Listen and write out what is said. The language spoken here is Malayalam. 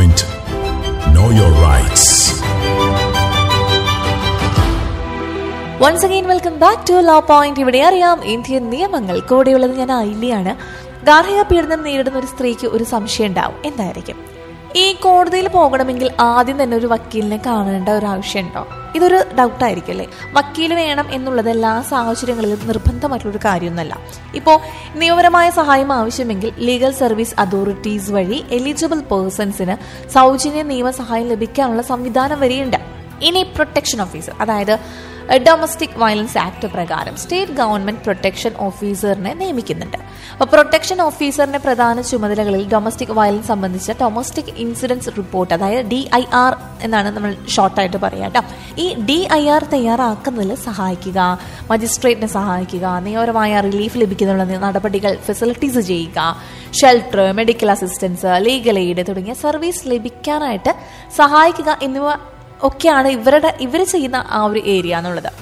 point, know your rights. Once again welcome back to law point ഇവിടെ അറിയാം ഇന്ത്യൻ നിയമങ്ങൾ കൂടെയുള്ളത് ഞാൻ ഐലിയാണ് ഗാർഹിക പീഡനം നേരിടുന്ന ഒരു സ്ത്രീക്ക് ഒരു സംശയം ഉണ്ടാവും എന്തായിരിക്കും ഈ കോടതിയിൽ പോകണമെങ്കിൽ ആദ്യം തന്നെ ഒരു വക്കീലിനെ കാണേണ്ട ഒരു ആവശ്യമുണ്ടോ ഇതൊരു ഡൗട്ടായിരിക്കും അല്ലേ വക്കീൽ വേണം എന്നുള്ളത് എല്ലാ സാഹചര്യങ്ങളിലും നിർബന്ധമായിട്ടുള്ളൊരു കാര്യമൊന്നുമല്ല ഇപ്പോൾ നിയമപരമായ സഹായം ആവശ്യമെങ്കിൽ ലീഗൽ സർവീസ് അതോറിറ്റീസ് വഴി എലിജിബിൾ പേഴ്സൺസിന് സൗജന്യ നിയമസഹായം ലഭിക്കാനുള്ള സംവിധാനം വരെയുണ്ട് ഇനി പ്രൊട്ടക്ഷൻ ഓഫീസർ അതായത് ഡൊമസ്റ്റിക് വയലൻസ് ആക്ട് പ്രകാരം സ്റ്റേറ്റ് ഗവൺമെന്റ് പ്രൊട്ടക്ഷൻ ഓഫീസറിനെ നിയമിക്കുന്നുണ്ട് അപ്പോൾ പ്രൊട്ടക്ഷൻ ഓഫീസറിന്റെ പ്രധാന ചുമതലകളിൽ ഡൊമസ്റ്റിക് വയലൻസ് സംബന്ധിച്ച ഡൊമസ്റ്റിക് ഇൻസിഡൻസ് റിപ്പോർട്ട് അതായത് ഡി ഐ ആർ എന്നാണ് നമ്മൾ ഷോർട്ടായിട്ട് പറയാം കേട്ടോ ഈ ഡി ഐ ആർ തയ്യാറാക്കുന്നതിൽ സഹായിക്കുക മജിസ്ട്രേറ്റിനെ സഹായിക്കുക നിയമപരമായ റിലീഫ് ലഭിക്കുന്നതിനുള്ള നടപടികൾ ഫെസിലിറ്റീസ് ചെയ്യുക shelter medical assistance legal aid തുടങ്ങിയ സർവീസ് ലഭിക്കാനായിട്ട് സഹായിക്കുക എന്നിവ ഒക്കെയാണ് ഇവരുടെ ഇവർ ചെയ്യുന്ന ആ ഒരു ഏരിയ എന്നുള്ളത്